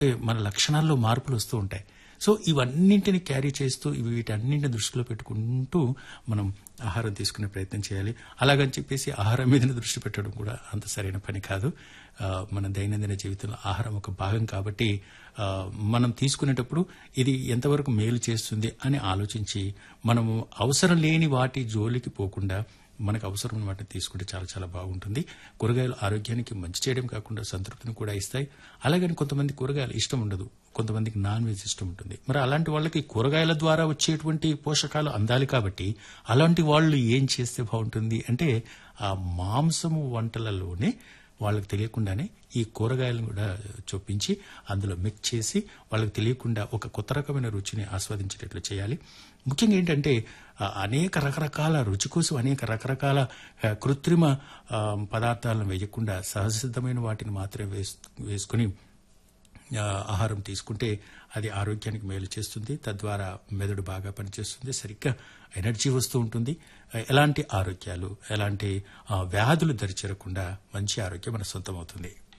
మన లక్షణాల్లో మార్పులు వస్తూ ఉంటాయి సో ఇవన్నింటిని క్యారీ చేస్తూ ఇవి వీటన్నింటిని దృష్టిలో పెట్టుకుంటూ మనం ఆహారం తీసుకునే ప్రయత్నం చేయాలి అలాగని చెప్పేసి ఆహారం మీద దృష్టి పెట్టడం కూడా అంత సరైన పని కాదు ఆ, మన దైనందిన జీవితంలో ఆహారం ఒక భాగం కాబట్టి ఆ, మనం తీసుకునేటప్పుడు ఇది ఎంతవరకు మేలు చేస్తుంది అని ఆలోచించి మనము అవసరం లేని వాటి జోలికి పోకుండా మనకు అవసరం వాటిని తీసుకుంటే చాలా చాలా బాగుంటుంది కూరగాయలు ఆరోగ్యానికి మంచి చేయడం కాకుండా సంతృప్తిని కూడా ఇస్తాయి అలాగని కొంతమంది కూరగాయలు ఇష్టం ఉండదు కొంతమందికి నాన్ వెజ్ ఇష్టం ఉంటుంది మరి అలాంటి వాళ్ళకి కూరగాయల ద్వారా వచ్చేటువంటి పోషకాలు అందాలి కాబట్టి అలాంటి వాళ్ళు ఏం చేస్తే బాగుంటుంది అంటే ఆ మాంసము వంటలలోనే వాళ్ళకి తెలియకుండానే ఈ కూరగాయలను కూడా చొప్పించి అందులో మిక్స్ చేసి వాళ్ళకి తెలియకుండా ఒక కొత్త రకమైన రుచిని ఆస్వాదించేటట్లు చేయాలి ముఖ్యంగా ఏంటంటే ఆ, అనేక రకరకాల రుచి కోసం అనేక రకరకాల ఆ, కృత్రిమ ఆ, పదార్థాలను వేయకుండా సహజసిద్ధమైన వాటిని మాత్రమే వేస్- వేసుకుని ఆ, ఆహారం తీసుకుంటే అది ఆరోగ్యానికి మేలు చేస్తుంది తద్వారా మెదడు బాగా పనిచేస్తుంది సరిగ్గా ఎనర్జీ వస్తూ ఉంటుంది ఆ, ఎలాంటి ఆరోగ్యాలు ఎలాంటి ఆ, వ్యాధులు దరిచేరకుండా మంచి ఆరోగ్యం మన సొంతం అవుతుంది